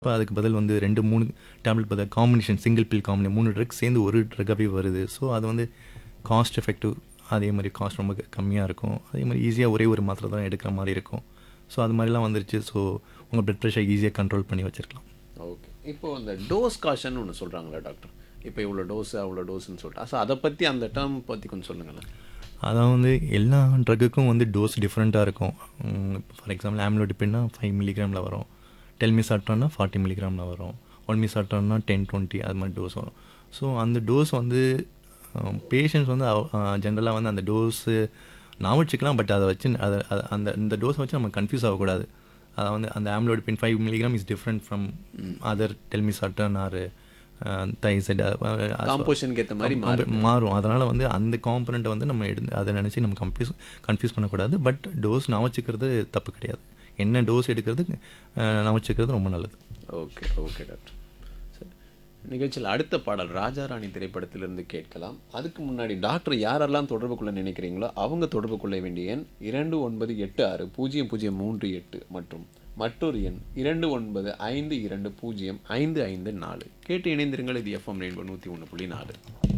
இப்போ அதுக்கு பதில் வந்து ரெண்டு மூணு டேப்லெட் பதில் காம்பினேஷன் சிங்கிள் பில் காம்பினேஷன் மூணு ட்ரக் சேர்ந்து ஒரு ட்ரக்காகவே வருது ஸோ அது வந்து காஸ்ட் எஃபெக்டிவ் அதே மாதிரி காஸ்ட் ரொம்ப கம்மியாக இருக்கும் அதே மாதிரி ஈஸியாக ஒரே ஒரு மாத்திரை தான் எடுக்கிற மாதிரி இருக்கும் ஸோ அது மாதிரிலாம் வந்துருச்சு ஸோ உங்கள் பிளட் ப்ரெஷர் ஈஸியாக கண்ட்ரோல் பண்ணி வச்சுருக்கலாம் ஓகே இப்போ அந்த டோஸ் காஷன் ஒன்று சொல்கிறாங்களா டாக்டர் இப்போ இவ்வளோ டோஸ் அவ்வளோ டோஸ்ன்னு சொல்லிட்டு ஸோ அதை பற்றி அந்த டேர்ம் பற்றி கொஞ்சம் சொல்லுங்களேன் அதான் வந்து எல்லா ட்ரக்குக்கும் வந்து டோஸ் டிஃப்ரெண்ட்டாக இருக்கும் ஃபார் எக்ஸாம்பிள் ஆம்லோடிப்பின்னா ஃபைவ் மில்லிகிராமில் வரும் டெல் மிஸ் ஆட்டோன்னா ஃபார்ட்டி மில்லிகிராமில் வரும் ஒன் மிஸ் ஆட்டோன்னா டென் டுவெண்ட்டி அது மாதிரி டோஸ் வரும் ஸோ அந்த டோஸ் வந்து பேஷண்ட்ஸ் வந்து ஜென்ரலாக வந்து அந்த டோஸு நான் வச்சுக்கலாம் பட் அதை வச்சு அதை அதை- அந்த இந்த டோஸை வச்சு நம்ம கன்ஃபியூஸ் ஆகக்கூடாது அதை வந்து அந்த amlodipine five milligram is different from other telmisartan are thiazide காம்போஷனுக்கு ஏற்ற மாதிரி மாறு- மாறும் அதனால் வந்து அந்த காம்பனண்ட்டை வந்து நம்ம எடுத்து அதை நினச்சி நம்ம கன்ஃபியூஸ் கன்ஃபியூஸ் பண்ணக்கூடாது பட் டோஸ் நான் வச்சுக்கிறது தப்பு கிடையாது என்ன டோஸ் எடுக்கிறது அஹ், நான் வச்சுக்கிறது ரொம்ப நல்லது ஓகே ஓகே டாக்டர் சரி நிகழ்ச்சியில் அடுத்த பாடல் ராஜாராணி திரைப்படத்திலிருந்து கேட்கலாம் அதுக்கு முன்னாடி டாக்டர் யாரெல்லாம் தொடர்பு கொள்ள நினைக்கிறீங்களோ அவங்க தொடர்பு கொள்ள வேண்டிய எண் இரண்டு ஒன்பது எட்டு ஆறு பூஜ்ஜியம் பூஜ்ஜியம் மூன்று எட்டு மற்றும் மற்றொரு எண் இரண்டு ஒன்பது ஐந்து இரண்டு பூஜ்ஜியம் ஐந்து ஐந்து நாலு கேட்டு இணைந்திருங்கள் இது எஃப்எம் ரெயின்போ நூற்றி ஒன்று புள்ளி நாலு